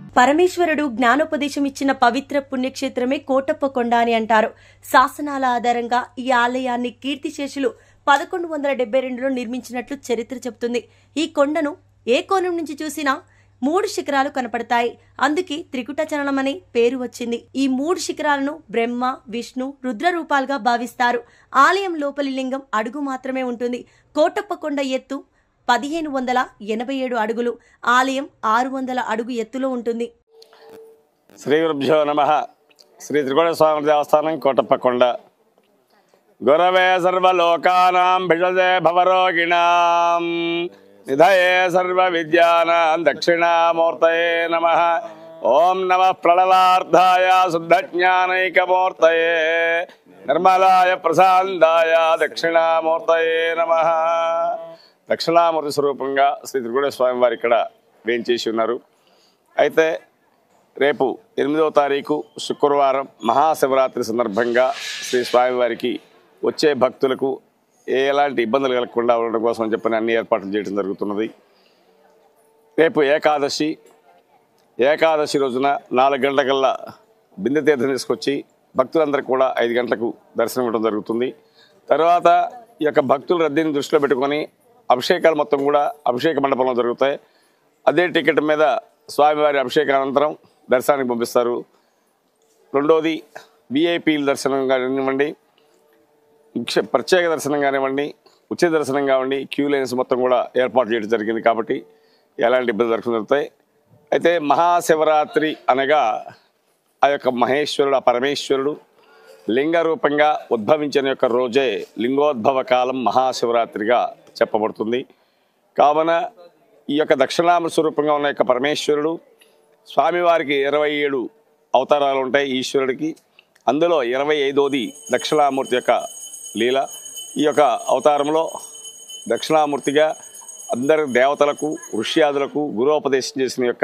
పరమేశ్వరుడు జ్ఞానోపదేశం ఇచ్చిన పవిత్ర పుణ్యక్షేత్రమే కోటప్పకొండ అని అంటారు శాసనాల ఆధారంగా ఈ ఆలయాన్ని కీర్తిశేషులు పదకొండు వందల డెబ్బై రెండులో నిర్మించినట్లు చరిత్ర చెబుతుంది ఈ కొండను ఏ కోణం నుంచి చూసినా మూడు శిఖరాలు కనపడతాయి అందుకే త్రికుట చలనం అనే పేరు వచ్చింది ఈ మూడు శిఖరాలను బ్రహ్మ విష్ణు రుద్ర రూపాలుగా భావిస్తారు ఆలయం లోపలి లింగం అడుగు మాత్రమే ఉంటుంది కోటప్పకొండ ఎత్తు పదిహేను వందల ఎనభై ఏడు అడుగులు ఆలయం ఆరు వందల అడుగు ఎత్తులో ఉంటుంది శ్రీ గురుభ్యో నమ శ్రీ త్రికోణ స్వామి దేవస్థానం కోటప్పకొండ గురవే సర్వలోకానాం భిషజే భవరోగిణాం నిధయే సర్వ విద్యానాం దక్షిణామూర్తయే నమ ఓం నమ ప్రణలార్థాయ శుద్ధజ్ఞానైకమూర్తయే నిర్మలాయ ప్రశాంతాయ దక్షిణామూర్తయే నమ దక్షిణామూర్తి స్వరూపంగా శ్రీ త్రికోణ స్వామి వారు ఇక్కడ వేంచేసి ఉన్నారు అయితే రేపు ఎనిమిదవ తారీఖు శుక్రవారం మహాశివరాత్రి సందర్భంగా శ్రీ స్వామివారికి వచ్చే భక్తులకు ఎలాంటి ఇబ్బందులు కలగకుండా ఉండడం కోసం అని చెప్పని అన్ని ఏర్పాట్లు చేయడం జరుగుతున్నది రేపు ఏకాదశి ఏకాదశి రోజున నాలుగు గంటలకల్లా బిందె తీర్థం తీసుకొచ్చి భక్తులందరికీ కూడా ఐదు గంటలకు దర్శనం ఇవ్వడం జరుగుతుంది తర్వాత ఈ యొక్క భక్తుల రద్దీని దృష్టిలో పెట్టుకొని అభిషేకాలు మొత్తం కూడా అభిషేక మండపంలో జరుగుతాయి అదే టికెట్ మీద స్వామివారి అభిషేకానంతరం దర్శనానికి పంపిస్తారు రెండోది విఐపీల దర్శనం కానివ్వండి ముఖ్య ప్రత్యేక దర్శనం కానివ్వండి ఉచిత దర్శనం కానివ్వండి క్యూ లైన్స్ మొత్తం కూడా ఏర్పాటు చేయడం జరిగింది కాబట్టి ఎలాంటి ఇబ్బంది జరగకుండా జరుగుతాయి అయితే మహాశివరాత్రి అనగా ఆ యొక్క మహేశ్వరుడు ఆ పరమేశ్వరుడు లింగ రూపంగా ఉద్భవించిన యొక్క రోజే లింగోద్భవ కాలం మహాశివరాత్రిగా చెప్పబడుతుంది కావున ఈ యొక్క దక్షిణామ స్వరూపంగా ఉన్న యొక్క పరమేశ్వరుడు స్వామివారికి ఇరవై ఏడు అవతారాలు ఉంటాయి ఈశ్వరుడికి అందులో ఇరవై ఐదోది దక్షిణామూర్తి యొక్క లీల ఈ యొక్క అవతారంలో దక్షిణామూర్తిగా అందరి దేవతలకు ఋష్యాదులకు గురోపదేశం చేసిన యొక్క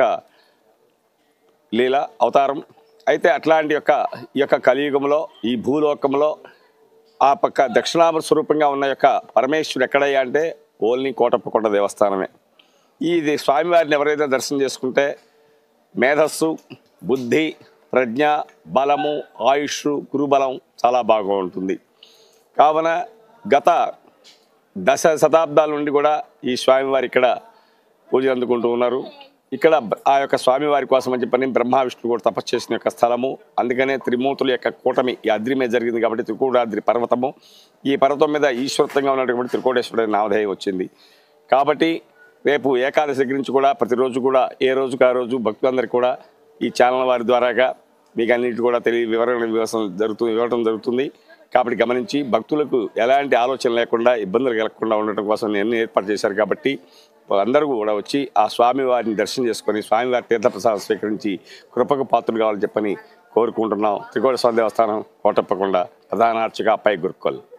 లీల అవతారం అయితే అట్లాంటి యొక్క ఈ యొక్క కలియుగంలో ఈ భూలోకంలో ఆ పక్క దక్షిణామృత స్వరూపంగా ఉన్న యొక్క పరమేశ్వరుడు ఎక్కడయ్యా అంటే ఓల్ని కోటప్పకొండ దేవస్థానమే ఇది స్వామివారిని ఎవరైతే దర్శనం చేసుకుంటే మేధస్సు బుద్ధి ప్రజ్ఞ బలము ఆయుష్ గురుబలం చాలా బాగా ఉంటుంది కావున గత దశ శతాబ్దాల నుండి కూడా ఈ స్వామివారి ఇక్కడ పూజలు అందుకుంటూ ఉన్నారు ఇక్కడ ఆ యొక్క స్వామివారి కోసం అని చెప్పని బ్రహ్మ విష్ణువు కూడా తపస్సు చేసిన యొక్క స్థలము అందుకనే త్రిమూర్తుల యొక్క కూటమి ఈ అద్రి మీద జరిగింది కాబట్టి త్రికూడాద్రి పర్వతము ఈ పర్వతం మీద ఈశ్వరత్వంగా ఉన్నటువంటి త్రికోటేశ్వరుడు నామధేయం వచ్చింది కాబట్టి రేపు ఏకాదశి దగ్గర నుంచి కూడా ప్రతిరోజు కూడా ఏ రోజుకు ఆ రోజు భక్తులందరికీ కూడా ఈ ఛానల్ వారి ద్వారాగా మీకు అన్నిటి కూడా తెలియ వివరణ వివసం జరుగుతూ ఇవ్వడం జరుగుతుంది కాబట్టి గమనించి భక్తులకు ఎలాంటి ఆలోచన లేకుండా ఇబ్బందులు కలగకుండా ఉండటం కోసం నేను ఏర్పాటు చేశారు కాబట్టి అందరూ కూడా వచ్చి ఆ స్వామివారిని దర్శనం చేసుకొని స్వామివారి తీర్థప్రసాదం స్వీకరించి కృపకు పాత్రలు కావాలని చెప్పని కోరుకుంటున్నాం త్రికోట స్వామి దేవస్థానం కోటప్పకొండ ప్రధాన అర్చక పై గురుకోల్